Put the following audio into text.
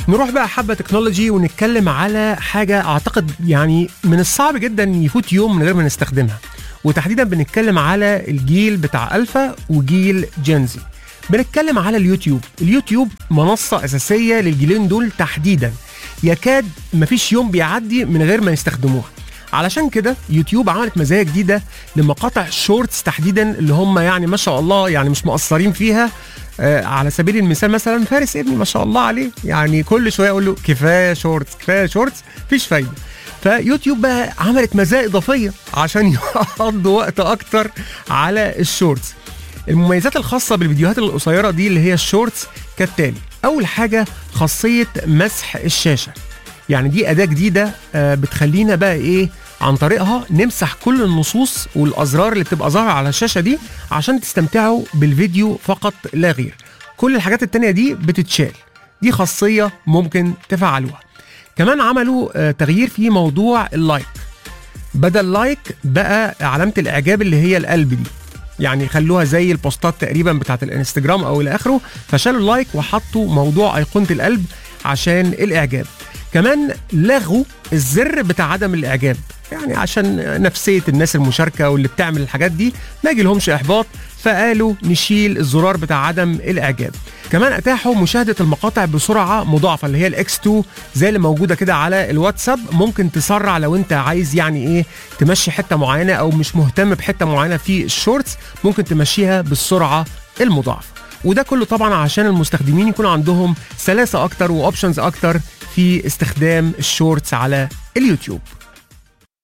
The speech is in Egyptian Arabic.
نروح بقى حبة تكنولوجي ونتكلم على حاجة أعتقد يعني من الصعب جدا يفوت يوم من غير ما نستخدمها وتحديدا بنتكلم على الجيل بتاع ألفا وجيل جينزي بنتكلم على اليوتيوب اليوتيوب منصة أساسية للجيلين دول تحديدا يكاد مفيش يوم بيعدي من غير ما يستخدموها علشان كده يوتيوب عملت مزايا جديده لمقاطع شورتس تحديدا اللي هم يعني ما شاء الله يعني مش مقصرين فيها آه على سبيل المثال مثلا فارس ابني ما شاء الله عليه يعني كل شويه اقول له كفايه شورتس كفايه شورتس مفيش فايده فيوتيوب بقى عملت مزايا اضافيه عشان يقضوا وقت اكتر على الشورتس المميزات الخاصه بالفيديوهات القصيره دي اللي هي الشورتس كالتالي اول حاجه خاصيه مسح الشاشه يعني دي اداه جديده آه، بتخلينا بقى ايه عن طريقها نمسح كل النصوص والازرار اللي بتبقى ظاهره على الشاشه دي عشان تستمتعوا بالفيديو فقط لا غير كل الحاجات التانية دي بتتشال دي خاصيه ممكن تفعلوها كمان عملوا آه، تغيير في موضوع اللايك بدل لايك بقى علامه الاعجاب اللي هي القلب دي يعني خلوها زي البوستات تقريبا بتاعت الانستجرام او الى اخره فشالوا اللايك وحطوا موضوع ايقونه القلب عشان الاعجاب كمان لغوا الزر بتاع عدم الاعجاب يعني عشان نفسيه الناس المشاركه واللي بتعمل الحاجات دي ما يجي لهمش احباط فقالوا نشيل الزرار بتاع عدم الاعجاب كمان اتاحوا مشاهده المقاطع بسرعه مضاعفه اللي هي الاكس 2 زي اللي موجوده كده على الواتساب ممكن تسرع لو انت عايز يعني ايه تمشي حته معينه او مش مهتم بحته معينه في الشورتس ممكن تمشيها بالسرعه المضاعفه وده كله طبعا عشان المستخدمين يكون عندهم سلاسه اكتر واوبشنز اكتر في استخدام الشورتس على اليوتيوب